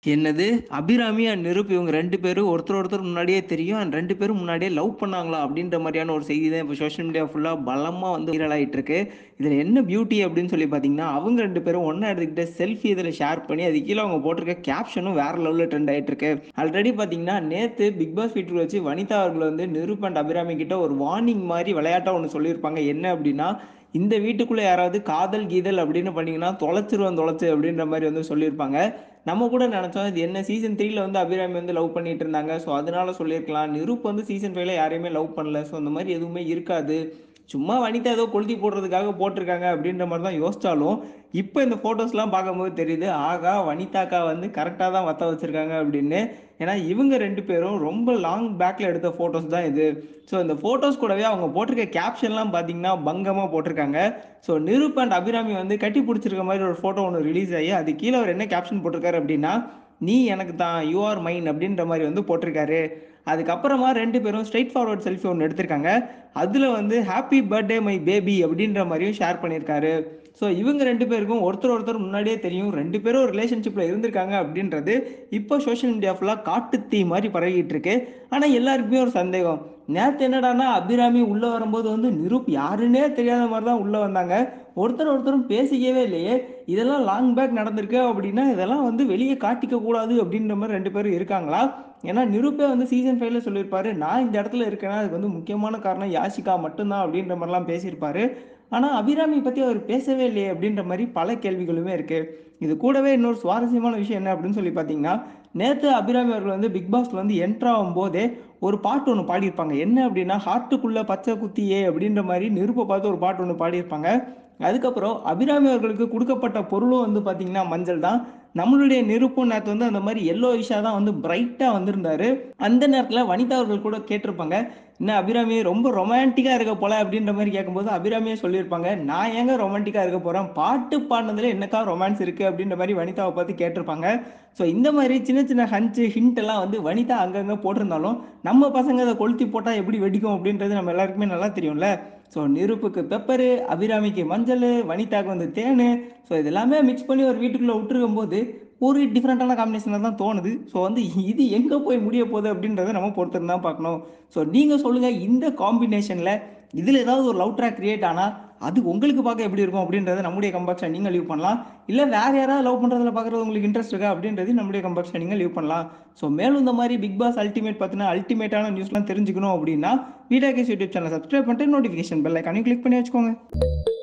என்னது அபிராமி அண்ட் நிருப் இவங்க ரெண்டு பேரும் ஒருத்தர் ஒருத்தர் முன்னாடியே தெரியும் அண்ட் ரெண்டு பேரும் முன்னாடியே லவ் பண்ணாங்களா அப்படின்ற மாதிரியான ஒரு செய்தி தான் இப்போ சோஷியல் மீடியா ஃபுல்லாக பலமாக வந்து வைரல் ஆகிட்டு இருக்கு இதில் என்ன பியூட்டி அப்படின்னு சொல்லி பார்த்தீங்கன்னா அவங்க ரெண்டு பேரும் ஒன்றா எடுத்துக்கிட்டு செல்ஃபி இதில் ஷேர் பண்ணி அது கீழே அவங்க போட்டிருக்க கேப்ஷனும் வேற லெவலில் ட்ரெண்ட் ஆகிட்டு இருக்கு ஆல்ரெடி பார்த்தீங்கன்னா நேற்று பிக் பாஸ் வீட்டில் வச்சு வனிதா அவர்கள் வந்து நிருப் அண்ட் அபிராமி கிட்ட ஒரு வார்னிங் மாதிரி விளையாட்டாக ஒன்று சொல்லியிருப்பாங்க என்ன அப்படின்னா இந்த வீட்டுக்குள்ளே யாராவது காதல் கீதல் அப்படின்னு பண்ணீங்கன்னா தொலைச்சிருவோம் தொலைச்சு அப்படின்ற மாதிரி வந்து சொல்லியிருப்பாங்க நம்ம கூட நினச்சோம் இது என்ன சீசன் த்ரீல வந்து அபிராமி வந்து லவ் பண்ணிட்டு இருந்தாங்க ஸோ அதனால சொல்லியிருக்கலாம் நிருப் வந்து சீசன் ஃபைவ்ல யாரையுமே லவ் பண்ணல ஸோ அந்த மாதிரி எதுவுமே இருக்காது சும்மா வனிதா ஏதோ கொளுத்தி போடுறதுக்காக போட்டிருக்காங்க அப்படின்ற மாதிரி தான் யோசிச்சாலும் இப்போ இந்த ஃபோட்டோஸ்லாம் பார்க்கும்போது தெரியுது ஆகா வனிதாக்கா வந்து கரெக்டாக தான் வத்த வச்சிருக்காங்க அப்படின்னு ஏன்னா இவங்க ரெண்டு பேரும் ரொம்ப லாங் பேக்கில் எடுத்த ஃபோட்டோஸ் தான் இது ஸோ இந்த ஃபோட்டோஸ் கூடவே அவங்க போட்டிருக்க கேப்ஷன்லாம் பார்த்தீங்கன்னா பங்கமாக போட்டிருக்காங்க ஸோ நிருப் அண்ட் அபிராமி வந்து கட்டி பிடிச்சிருக்க மாதிரி ஒரு ஃபோட்டோ ஒன்று ரிலீஸ் ஆகி அது கீழே அவர் என்ன கேப்ஷன் போட்டிருக்காரு அப்படின்னா நீ எனக்கு தான் யூ ஆர் மைன் அப்படின்ற மாதிரி வந்து போட்டிருக்காரு அதுக்கப்புறமா ரெண்டு பேரும் ஸ்ட்ரைட் ஃபார்வர்ட் செல்ஃபி ஒன்று எடுத்திருக்காங்க அதில் வந்து ஹாப்பி பர்த்டே மை பேபி அப்படின்ற மாதிரியும் ஷேர் பண்ணியிருக்காரு ஸோ இவங்க ரெண்டு பேருக்கும் ஒருத்தர் ஒருத்தர் முன்னாடியே தெரியும் ரெண்டு பேரும் ஒரு ரிலேஷன்ஷிப்பில் இருந்திருக்காங்க அப்படின்றது இப்போ சோஷியல் மீடியா ஃபுல்லாக காட்டு தீ மாதிரி பரவிட்டு இருக்கு ஆனால் எல்லாருக்குமே ஒரு சந்தேகம் நேற்று என்னடானா அபிராமி உள்ளே வரும்போது வந்து நிருப் யாருன்னே தெரியாத மாதிரி தான் உள்ளே வந்தாங்க ஒருத்தர் ஒருத்தரும் பேசிக்கவே இல்லையே இதெல்லாம் லாங் பேக் நடந்திருக்கு அப்படின்னா இதெல்லாம் வந்து வெளியே காட்டிக்க கூடாது அப்படின்ற மாதிரி ரெண்டு பேரும் இருக்காங்களா ஏன்னா நிருப்பே வந்து சீசன் ஃபைவ்ல சொல்லியிருப்பாரு நான் இந்த இடத்துல இருக்கேன்னா அதுக்கு வந்து முக்கியமான காரணம் யாஷிகா மட்டும்தான் அப்படின்ற மாதிரிலாம் பேசியிருப்பாரு ஆனால் அபிராமி பற்றி அவர் பேசவே இல்லையே அப்படின்ற மாதிரி பல கேள்விகளுமே இருக்கு இது கூடவே இன்னொரு சுவாரஸ்யமான விஷயம் என்ன அப்படின்னு சொல்லி பார்த்தீங்கன்னா நேற்று அபிராமி அவர்கள் வந்து பிக் பாஸ்ல வந்து என்ட்ரு ஆகும் போதே ஒரு பாட்டு ஒன்று பாடியிருப்பாங்க என்ன அப்படின்னா ஹார்ட்டுக்குள்ள பச்சை குத்தியே அப்படின்ற மாதிரி நெருப்பை பார்த்து ஒரு பாட்டு ஒன்று பாடியிருப்பாங்க அதுக்கப்புறம் அபிராமி அவர்களுக்கு கொடுக்கப்பட்ட பொருளும் வந்து பார்த்தீங்கன்னா மஞ்சள் தான் நம்மளுடைய நெருப்பும் நேரத்து வந்து அந்த மாதிரி எல்லோ இஷா தான் வந்து பிரைட்டாக வந்திருந்தாரு அந்த நேரத்தில் வனிதா அவர்கள் கூட கேட்டிருப்பாங்க என்ன அபிராமி ரொம்ப ரொமான்டிக்காக இருக்க போல அப்படின்ற மாதிரி கேட்கும்போது அபிராமியே சொல்லியிருப்பாங்க நான் ஏங்க ரொமான்டிக்காக இருக்க போகிறேன் பாட்டு பாடினதுல என்னக்கா ரொமான்ஸ் இருக்குது அப்படின்ற மாதிரி வனிதாவை பார்த்து கேட்டிருப்பாங்க ஸோ இந்த மாதிரி சின்ன சின்ன ஹஞ்சு ஹிண்ட் எல்லாம் வந்து வனிதா அங்கங்கே போட்டிருந்தாலும் நம்ம பசங்க அதை கொளுத்தி போட்டால் எப்படி வெடிக்கும் அப்படின்றது நம்ம எல்லாருக்குமே நல்லா தெரியும்ல ஸோ நெருப்புக்கு பெப்பரு அபிராமிக்கு மஞ்சள் வனிதாக்கு வந்து தேனு ஸோ இது எல்லாமே மிக்ஸ் பண்ணி ஒரு வீட்டுக்குள்ளே விட்டுருக்கும் போது ஒரு டிஃப்ரெண்ட்டான காம்பினேஷனாக தான் தோணுது ஸோ வந்து இது எங்கே போய் முடிய போகுது அப்படின்றத நம்ம பொறுத்திருந்து தான் பார்க்கணும் ஸோ நீங்கள் சொல்லுங்கள் இந்த காம்பினேஷனில் இதில் ஏதாவது ஒரு லவ் ட்ராக் கிரியேட் ஆனால் அது உங்களுக்கு பார்க்க எப்படி இருக்கும் அப்படின்றத நம்முடைய கம்பாக்ஷன் நீங்கள் லீவ் பண்ணலாம் இல்லை வேற யாராவது லவ் பண்ணுறதுல பார்க்குறது உங்களுக்கு இன்ட்ரெஸ்ட் இருக்கா அப்படின்றது நம்முடைய கம்பாக்ஷன் நீங்கள் லீவ் பண்ணலாம் ஸோ மேலும் இந்த மாதிரி பிக் பாஸ் அல்டிமேட் பார்த்தீங்கன்னா அல்டிமேட்டான நியூஸ்லாம் தெரிஞ்சுக்கணும் அப்படின்னா videos YouTube channel subscribe பண்ணிட்டு நோட்டிஃபிகேஷன் பெல் ஐக்கானையும் கிளிக் பண்ணி வச்சுக்கோங்க